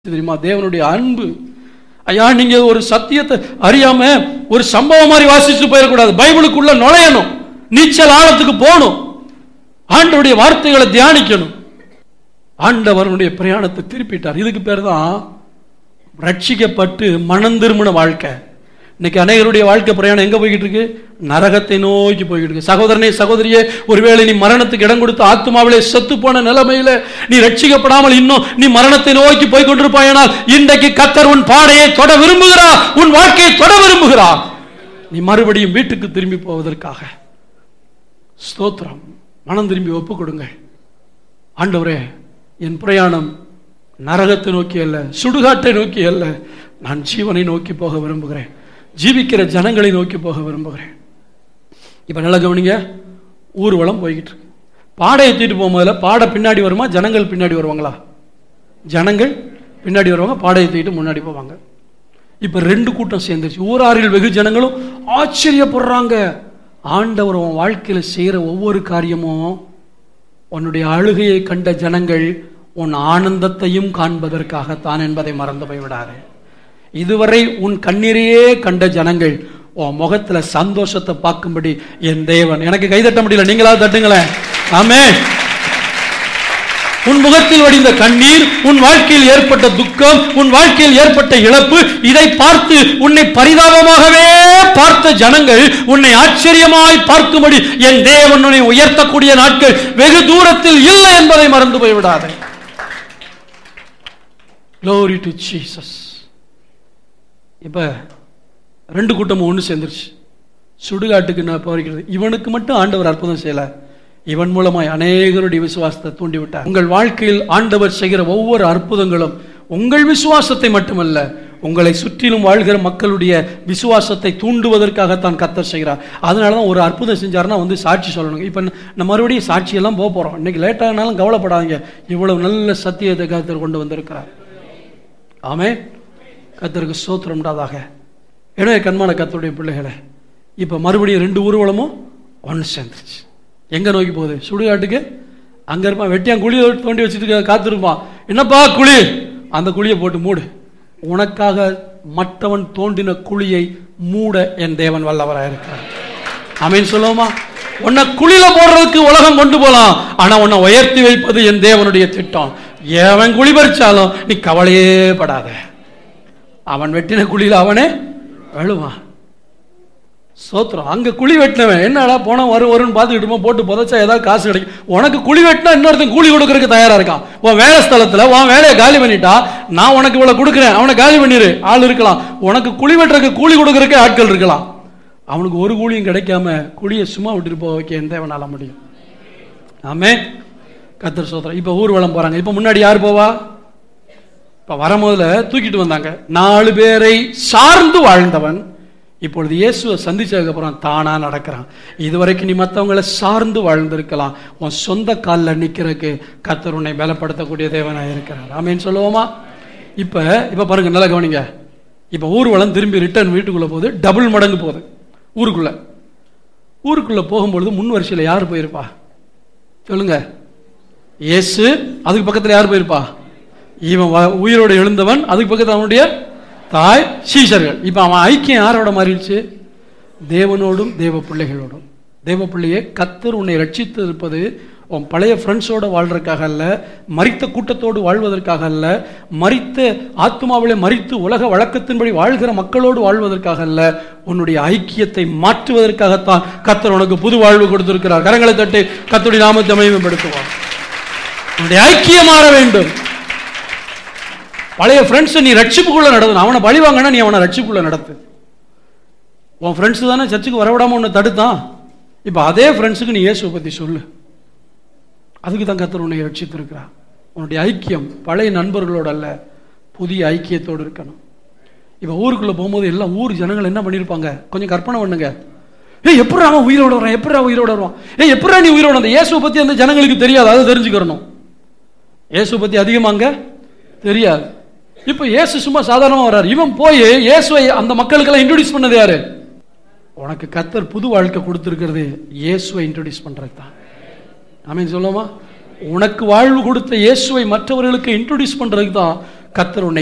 தெரியுமா தேவனுடைய அன்பு ஐயா நீங்க ஒரு சத்தியத்தை அறியாம ஒரு சம்பவம் மாதிரி வாசிச்சு போயிடக்கூடாது பைபிளுக்குள்ள நுழையணும் நீச்சல் ஆழத்துக்கு போகணும் ஆண்டவருடைய வார்த்தைகளை தியானிக்கணும் ஆண்டவருடைய பிரயாணத்தை திருப்பிட்டார் இதுக்கு பேர் தான் ரட்சிக்கப்பட்டு மனம் திரும்பின வாழ்க்கை இன்னைக்கு அநேகருடைய வாழ்க்கை பிரயாணம் எங்க போய்கிட்டு இருக்கு நரகத்தை நோக்கி போய்கிட்டு இருக்கு சகோதரனே சகோதரியே ஒருவேளை நீ மரணத்துக்கு இடம் கொடுத்து ஆத்மாவிலே செத்து போன நிலைமையில நீ ரட்சிக்கப்படாமல் இன்னும் நீ மரணத்தை நோக்கி போய் கொண்டிருப்பாயானால் இன்றைக்கு கத்தர் உன் பாடையை தொட விரும்புகிறார் உன் வாழ்க்கையை தொட விரும்புகிறார் நீ மறுபடியும் வீட்டுக்கு திரும்பி போவதற்காக ஸ்தோத்திரம் மனம் திரும்பி ஒப்பு கொடுங்கள் ஆண்டவரே என் பிரயாணம் நரகத்தை நோக்கி அல்ல சுடுகாட்டை நோக்கி அல்ல நான் ஜீவனை நோக்கி போக விரும்புகிறேன் ஜீவிக்கிற ஜனங்களை நோக்கி போக விரும்புகிறேன் இப்ப நல்லா கவனிங்க ஊர்வலம் போய்கிட்டு இருக்கு பாடையை தூக்கிட்டு போகும்போதுல பாடை பின்னாடி வருமா ஜனங்கள் பின்னாடி வருவாங்களா ஜனங்கள் பின்னாடி வருவாங்க பாடையை தூக்கிட்டு முன்னாடி போவாங்க இப்ப ரெண்டு கூட்டம் சேர்ந்துருச்சு ஊராரில் வெகு ஜனங்களும் ஆச்சரியப்படுறாங்க ஆண்டவர் உன் வாழ்க்கையில செய்யற ஒவ்வொரு காரியமும் உன்னுடைய அழுகையை கண்ட ஜனங்கள் உன் ஆனந்தத்தையும் காண்பதற்காகத்தான் என்பதை மறந்து போய்விடாரு இதுவரை உன் கண்ணீரையே கண்ட ஜனங்கள் உன் முகத்துல சந்தோஷத்தை பார்க்கும்படி என் தேவன் எனக்கு கைதட்ட முடியல நீங்களாவது தட்டுங்களேன் ஆமே உன் முகத்தில் வடிந்த கண்ணீர் உன் வாழ்க்கையில் ஏற்பட்ட துக்கம் உன் வாழ்க்கையில் ஏற்பட்ட இழப்பு இதை பார்த்து உன்னை பரிதாபமாகவே பார்த்த ஜனங்கள் உன்னை ஆச்சரியமாய் பார்க்கும்படி என் தேவன் உன்னை உயர்த்தக்கூடிய நாட்கள் வெகு தூரத்தில் இல்லை என்பதை மறந்து போய்விடாதே Glory to Jesus. இப்ப ரெண்டு கூட்டமும் ஒன்று சேர்ந்துருச்சு சுடுகாட்டுக்கு நான் போகிறது இவனுக்கு மட்டும் ஆண்டவர் அற்புதம் செய்யல இவன் மூலமாய் அநேகருடைய விசுவாசத்தை தூண்டிவிட்டார் உங்கள் வாழ்க்கையில் ஆண்டவர் செய்கிற ஒவ்வொரு அற்புதங்களும் உங்கள் விசுவாசத்தை மட்டுமல்ல உங்களை சுற்றிலும் வாழ்கிற மக்களுடைய விசுவாசத்தை தூண்டுவதற்காகத்தான் கத்தர் செய்கிறார் அதனால தான் ஒரு அற்புதம் செஞ்சாருன்னா வந்து சாட்சி சொல்லணுங்க இப்போ நம்ம மறுபடியும் சாட்சியெல்லாம் போக போகிறோம் இன்னைக்கு லேட்டானாலும் கவலைப்படாதீங்க இவ்வளவு நல்ல சத்தியத்தை கத்தர் கொண்டு வந்திருக்கிறார் ஆமே கத்தருக்கு சோத்திரம் உண்டாதாக எனவே கண்மான கத்தருடைய பிள்ளைகளை இப்போ மறுபடியும் ரெண்டு ஊர்வலமும் ஒன்று சேர்ந்துருச்சு எங்கே நோக்கி போகுது சுடுகாட்டுக்கு அங்கே இருப்பான் வெட்டியான் குழி தோண்டி வச்சுட்டு காத்திருப்பான் என்னப்பா குழி அந்த குழியை போட்டு மூடு உனக்காக மற்றவன் தோண்டின குழியை மூட என் தேவன் வல்லவராக இருக்கிறார் ஆமீன் சொல்லுவோமா உன்னை குழியில போடுறதுக்கு உலகம் கொண்டு போலாம் ஆனா உன்னை உயர்த்தி வைப்பது என் தேவனுடைய திட்டம் எவன் குழி பறிச்சாலும் நீ கவலையே படாத அவன் வெட்டின குழியில அவனே அழுவான் சோத்திரம் அங்க குழி வெட்டினவன் என்னடா போனா வரும் வரும்னு பார்த்துக்கிட்டுமா போட்டு புதைச்சா ஏதாவது காசு கிடைக்கும் உனக்கு குழி வெட்டினா இன்னொருத்தன் கூலி கொடுக்கறதுக்கு தயாரா இருக்கான் உன் வேலை ஸ்தலத்துல உன் வேலையை காலி பண்ணிட்டா நான் உனக்கு இவ்வளவு கொடுக்குறேன் அவனை காலி பண்ணிரு ஆள் இருக்கலாம் உனக்கு குழி வெட்டுறதுக்கு கூலி கொடுக்கறதுக்கு ஆட்கள் இருக்கலாம் அவனுக்கு ஒரு கூலியும் கிடைக்காம குழியை சும்மா விட்டுட்டு போக வைக்க எந்த தேவனால முடியும் ஆமே கத்தர் சோத்திரம் இப்ப ஊர்வலம் போறாங்க இப்ப முன்னாடி யார் போவா இப்ப வரும்போதுல தூக்கிட்டு வந்தாங்க நாலு பேரை சார்ந்து வாழ்ந்தவன் இப்பொழுது இயேசுவை சந்திச்சதுக்கு அப்புறம் தானா நடக்கிறான் இதுவரைக்கும் நீ மற்றவங்களை சார்ந்து வாழ்ந்திருக்கலாம் உன் சொந்த காலில் நிக்கிறதுக்கு கத்தர் உன்னை பலப்படுத்தக்கூடிய தேவனாக இருக்கிறார் ஆமேன்னு சொல்லுவோமா இப்ப இப்ப பாருங்க நல்லா கவனிங்க இப்ப ஊர்வலம் திரும்பி ரிட்டர்ன் வீட்டுக்குள்ள போகுது டபுள் மடங்கு போகுது ஊருக்குள்ள ஊருக்குள்ள போகும்பொழுது முன் வரிசையில் யார் போயிருப்பா சொல்லுங்க இயேசு அதுக்கு பக்கத்தில் யார் போயிருப்பா இவன் வ- உயிரோடு எழுந்தவன் அதுக்கு பக்கத்தில் அவனுடைய தாய் சீஷர்கள் இப்போ அவன் ஐக்கியம் யாரோட மாறிடுச்சு தேவனோடும் தேவ பிள்ளைகளோடும் தேவ பிள்ளையே கத்தர் உன்னை ரட்சித்து இருப்பது உன் பழைய ஃப்ரெண்ட்ஸோட வாழ்றதுக்காக அல்ல மரித்த கூட்டத்தோடு வாழ்வதற்காக அல்ல மரித்த ஆத்மாவிலே மரித்து உலக வழக்கத்தின்படி வாழ்கிற மக்களோடு வாழ்வதற்காக அல்ல உன்னுடைய ஐக்கியத்தை மாற்றுவதற்காகத்தான் கத்தர் உனக்கு புது வாழ்வு கொடுத்திருக்கிறார் கரங்களை தட்டி கத்துடைய நாமத்தை மகிமைப்படுத்துவார் உன்னுடைய ஐக்கியம் மாற வேண்டும் பழைய ஃப்ரெண்ட்ஸ் நீ ரட்சிப்புக்குள்ள நடத்தணும் அவனை பழி வாங்கினா நீ அவனை ரட்சிப்புக்குள்ள நடத்து உன் ஃப்ரெண்ட்ஸ் தானே சர்ச்சுக்கு வரவிடாம உன்னை தடுத்தான் இப்போ அதே ஃப்ரெண்ட்ஸுக்கு நீ இயேசுவை பற்றி சொல்லு அதுக்கு தான் கத்தர் உன்னை ரட்சித்திருக்கிறா உன்னுடைய ஐக்கியம் பழைய நண்பர்களோட அல்ல புதிய ஐக்கியத்தோடு இருக்கணும் இப்போ ஊருக்குள்ள போகும்போது எல்லாம் ஊர் ஜனங்கள் என்ன பண்ணியிருப்பாங்க கொஞ்சம் கற்பனை பண்ணுங்க ஏய் எப்படி அவன் உயிரோட வரான் எப்படி அவன் உயிரோட வருவான் ஏய் எப்படி நீ உயிரோட வந்த இயேசுவை பற்றி அந்த ஜனங்களுக்கு தெரியாது அதை தெரிஞ்சுக்கிறணும் இயேசுவை பற்றி அதிகமாங்க தெரியாது இப்போ இயேசு சும்மா சாதாரணமாக வர்றாரு இவன் போய் இயேசுவை அந்த மக்களுக்கெல்லாம் இன்ட்ரோடியூஸ் பண்ணது யாரு உனக்கு கத்தர் புது வாழ்க்கை கொடுத்துருக்கிறது இயேசுவை இன்ட்ரோடியூஸ் பண்றது தான் ஆமீன் சொல்லுமா உனக்கு வாழ்வு கொடுத்த இயேசுவை மற்றவர்களுக்கு இன்ட்ரோடியூஸ் பண்றதுக்கு தான் கர்த்தர் உன்னை